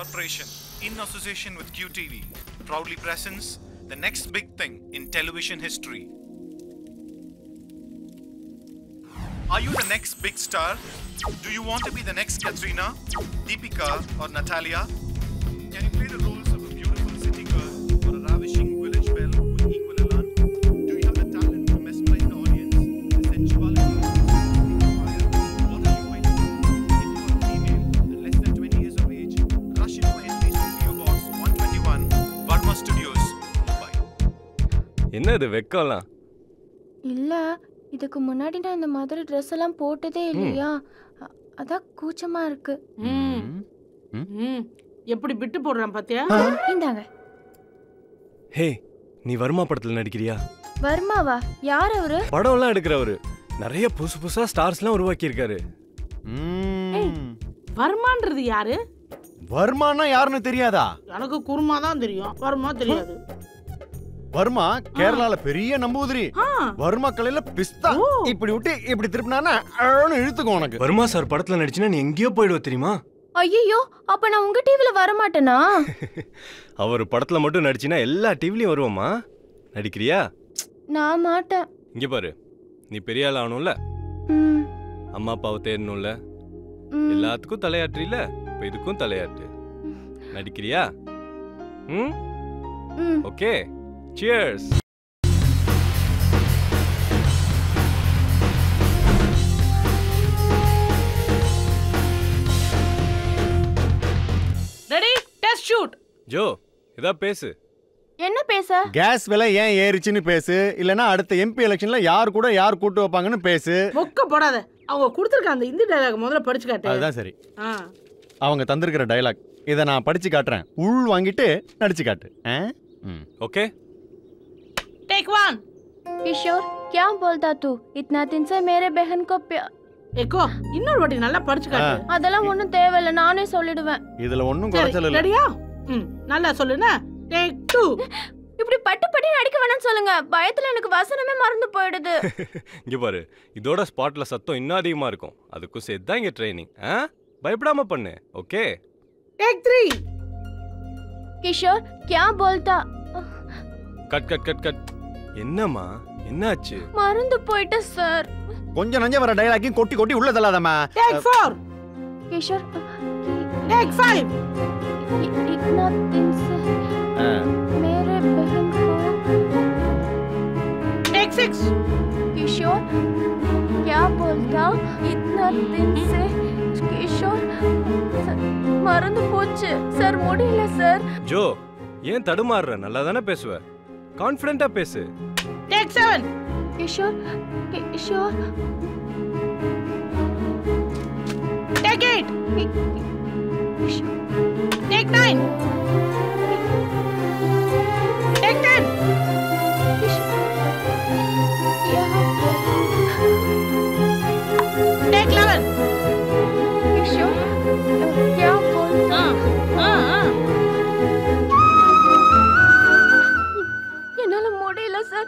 Corporation, in association with QTV, proudly presents the next big thing in television history. Are you the next big star? Do you want to be the next Katrina, Deepika, or Natalia? Can you play the roles of a beautiful city girl or a ravishing village belle with equal elan? Do you have the talent to mesmerize the audience? The sensuality of fire? What are you waiting for? If you are a female and less than 20 years of age, rush into our entries to PO Box 121, Burma Studios, Mumbai. என்ன இது வெக்கம்லாம் இல்ல இதுக்கு முன்னாடி நான் இந்த மாதிரி dress எல்லாம் போட்டதே இல்லையா அ- அதான் கூச்சமா இருக்கு ம் ம் எப்படி பிட்டு போடுறான் பாத்தியா இந்தாங்க ஹே நீ வர்மா படத்துல நடிக்கிறியா வர்மாவா யார் அவரு படம்லாம் எடுக்கிறவரு நிறைய புதுசு புதுசா ஸ்டார்ஸ்லாம் உருவாக்கி இருக்காரு வர்மான்றது யாரு வர்மானா யாருன்னு தெரியாதா எனக்கு குருமா தான் தெரியும் வர்மா தெரியாது வர்மா கேரளால பெரிய நம்பூதிரி ஆ வர்மா கலையில பிஸ்தா ஓ. இப்படி விட்டு இப்படி திருப்பினானா அழன்னு இழுத்துக்கும் உனக்கு வர்மா சார் படத்துல நடிச்சுனா நீ எங்கேயோ போயிடுவ தெரியுமா ஐயோ அப்ப நான் உங்க டிவில வர மாட்டேனா அவர் படத்துல மட்டும் நடிச்சினா எல்லா டிவிலையும் வருவோமா நடிக்கிறியா நான் மாட்டேன் இங்க பாரு நீ பெரிய ஆள் ஆகணும்ல ம், அம்மா அப்பாவை தேடணும்ல ம். எல்லாத்துக்கும் தலையாட்டுறீல இப்போ இதுக்கும் தலையாட்டு நடிக்கிறியா ம் ம். Okay cheers ready test shoot Jo இதா பேசு என்ன பேச கேஸ் விலை ஏன் ஏறிச்சுன்னு பேசு இல்லனா அடுத்த எம்பி எலெக்ஷன்ல யார் கூட யார் கூட்டு வைப்பாங்கன்னு பேசு மொக்க போடாத அவங்க கொடுத்துருக்க அந்த இந்தி டைலாக் முதல்ல படிச்சு காட்டு அதுதான் சரி ஆ அவங்க தந்திருக்கிற டயலாக் இதை நான் படிச்சு காட்டுறேன் உள் வாங்கிட்டு நடிச்சு காட்டு ஆ? ம். ஓகே டேக் ஒன் किशोर क्या बोलता तू इतना दिन से मेरे बहन को प्या- எக்கோ இன்னொரு வாட்டி நல்லா படிச்சு காட்டு அதெல்லாம் ஒண்ணும் தேவையில்ல நானே சொல்லிடுவேன் இதுல ஒண்ணும் குறைச்சல் சரி இல்ல ரெடியா ம் நல்லா சொல்லுனா டேக் டூ இப்படி பட்டு பட்டு நடிக்க வேணாம்னு சொல்லுங்க பயத்துல எனக்கு வசனமே மறந்து போயிடுது இங்க பாரு இதோட ஸ்பாட்ல சத்தம் இன்னும் அதிகமா இருக்கும் அதுக்கும் சேர்த்து தான் இங்க ட்ரைனிங் ஆ பயப்படாம பண்ணு ஓகே டேக் த்ரீ किशोर क्या बोलता கட் கட் கட் கட் என்னம்மா என்னாச்சு மறந்து போயிட்ட சார் கொஞ்சம் நஞ்ச வர டயலாக்கையும் கொட்டி கொட்டி உள்ள தள்ளாதம்மா take four Kishore take five इ- इतना दिन से ஆ. मेरे बहन को டேக் சிக்ஸ் किशोर क्या बोलता इतना दिन से किशोर सर, மறந்து போச்சு சார் முடியல சார் ஜோ ஏன் தடுமாறுற நல்லா தானே பேசுவ கான்ஃபிடென்ட்டா பேசு take seven Kishore Kishore take eight Kishore take nine take ten यहाँ டேக் லெவன் किशोर क्या बोलता ஆ ஆ ஆ என்னால முடியல சார்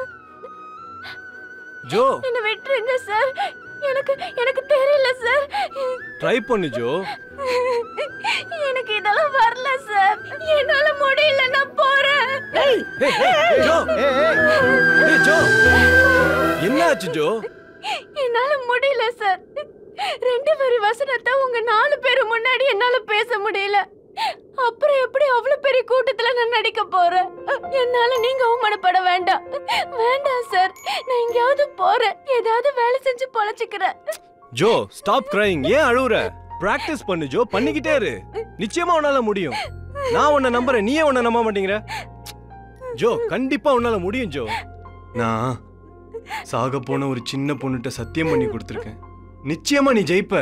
ஜோ என்ன விட்டுருங்க சார் எனக்கு எனக்கு தெரியல சார் ட்ரை பண்ணு ஜோ எனக்கு இதெல்லாம் வரல சார் என்னால முடியல நான் போறேன் ஏய், ஏய், ஏய், ஜோ ஏய், ஏய். ஏய், ஜோ என்னாச்சு ஜோ என்னால முடியல சார் ரெண்டு பேரு வசனத்தை உங்க நாலு பேரு முன்னாடி என்னால பேச முடியல அப்புறம் எப்படி அவ்வளவு பெரிய கூட்டத்துல நான் நடிக்க போறேன் என்னால நீங்க அவமானப்பட வேண்டாம் வேண்டாம் சார் நான் எங்கேயாவது போறேன் ஏதாவது வேலை செஞ்சு பொழைச்சுக்கிறேன் ஜோ ஸ்டாப் கிரைங் ஏன் அழுவுற பிராக்டிஸ் பண்ணு ஜோ பண்ணிக்கிட்டே இரு நிச்சயமா உன்னால முடியும் நான் உன்னை நம்புறேன் நீயே உன்னை நம்ப மாட்டேங்கிற ஜோ கண்டிப்பா உன்னால முடியும் ஜோ நான் சாக போன ஒரு சின்ன பொண்ணுகிட்ட சத்தியம் பண்ணி கொடுத்துருக்கேன் நிச்சயமா நீ ஜெயிப்ப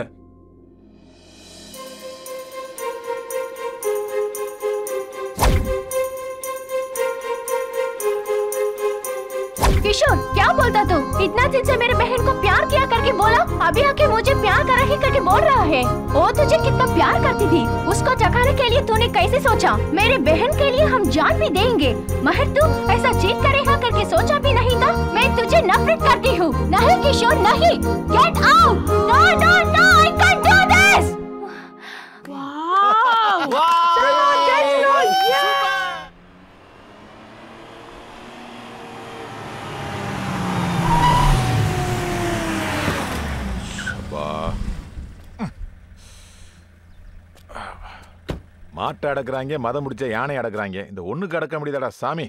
किशोर क्या बोलता तू इतना दिन से मेरे बहन को प्यार किया करके बोला अभी आके मुझे प्यार करा ही करके बोल रहा है वो तुझे कितना प्यार करती थी उसको जगाने के लिए तूने कैसे सोचा मेरे बहन के लिए हम जान भी देंगे महर तू ऐसा चीट करेगा करके सोचा भी नहीं था मैं तुझे नफरत करती हूँ नहीं किशोर नहीं get out no no no I can do this wow Wow! மாட்டை அடக்குறாங்க மதம் முடிச்ச யானை அடக்குறாங்க இந்த ஒண்ணுக்கு அடக்க முடியாதடா சாமி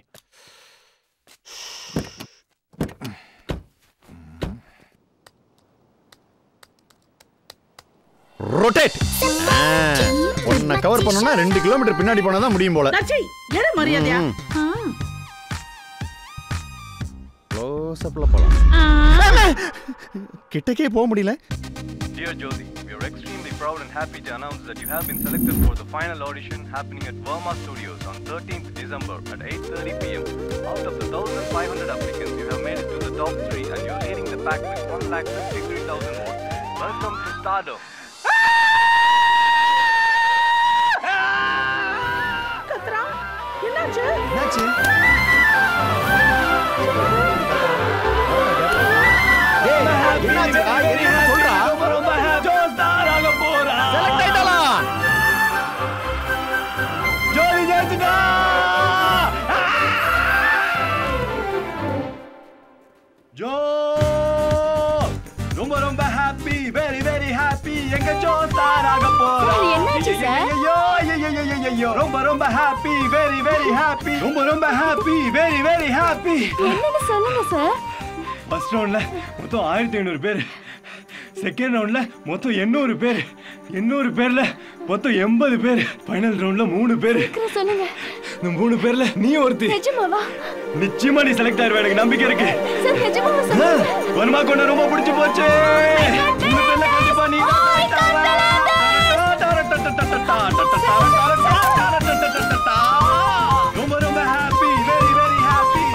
ரொட்டேட் உன்னை கவர் பண்ணணும்னா ரெண்டு கிலோமீட்டர் பின்னாடி போனா தான் முடியும் போல டச்சி எடு மரியாதையா ம். ஆ. க்ளோஸ் அப்ல போலாம் கிட்டக்கே போக முடியல Dear Jyoti, we are extremely proud and happy to announce that you have been selected for the final audition happening at Verma Studios on 13th December at 8:30 p.m. Out of the 1,500 applicants, you have made it to the top three, and you're leading the pack with 1,53,000 votes. Welcome to Stardom. கத்ரா என்னாச்சு என்னாச்சு சொல்றா select ஆயிட்டாளா ஜோதி ஜெயிச்சுட்டா ஜோ ரொம்ப ரொம்ப happy very very happy எங்க Jo star ஆக போறா Sir, என்னாச்சு, sir? ஐயோ ஐயோ ஐயோ ஐயோ ரொம்ப ரொம்ப ஹாப்பி வெரி வெரி ஹாப்பி ரொம்ப ரொம்ப ஹாப்பி வெரி வெரி ஹாப்பி என்னன்னு சொல்லுங்க சார் ஃபர்ஸ்ட் ரவுண்ட்ல மொத்தம் ஆயிரத்தி ஐநூறு பேர் செகண்ட் ரவுண்ட்ல மொத்தம் எண்ணூறு பேர் எண்ணூறு பேர்ல மொத்தம் எண்பது பேர் ஃபைனல் ரவுண்ட்ல மூணு பேர் சீக்கிரம் சொல்லுங்க இந்த மூணு பேர்ல நீ ஒருத்தி நிஜமாவா நிச்சயமா நீ செலக்ட் ஆயிருவ எனக்கு நம்பிக்கை இருக்கு சார் நிஜமாவா ஆ, சொல்லுங்க வருமா கொண்ட ரொம்ப பிடிச்சு போச்சு மூணு பேர்ல கண்டிப்பா நீ தான் select ஆவ. ரொம்ப ரொம்ப ஹாப்பி வெரி வெரி ஹாப்பி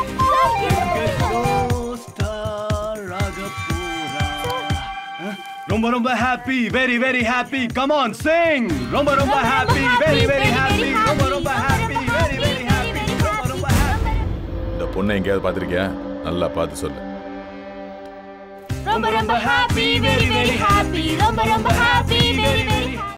ரொம்ப ரொம்ப happy very very happy come on sing ரொம்ப ரொம்ப ஹாப்பி வெரி வெரி ஹாப்பி ரொம்ப ரொம்ப ஹாப்பி வெரி வெரி ஹாப்பி ரொம்ப ரொம்ப ஹாப்பி இந்த பொண்ணை எங்கேயாவது பார்த்திருக்கியா நல்லா பார்த்து சொல்லு ரொம்ப ரொம்ப ஹாப்பி வெரி வெரி ஹாப்பி ரொம்ப ரொம்ப ஹாப்பி வெரி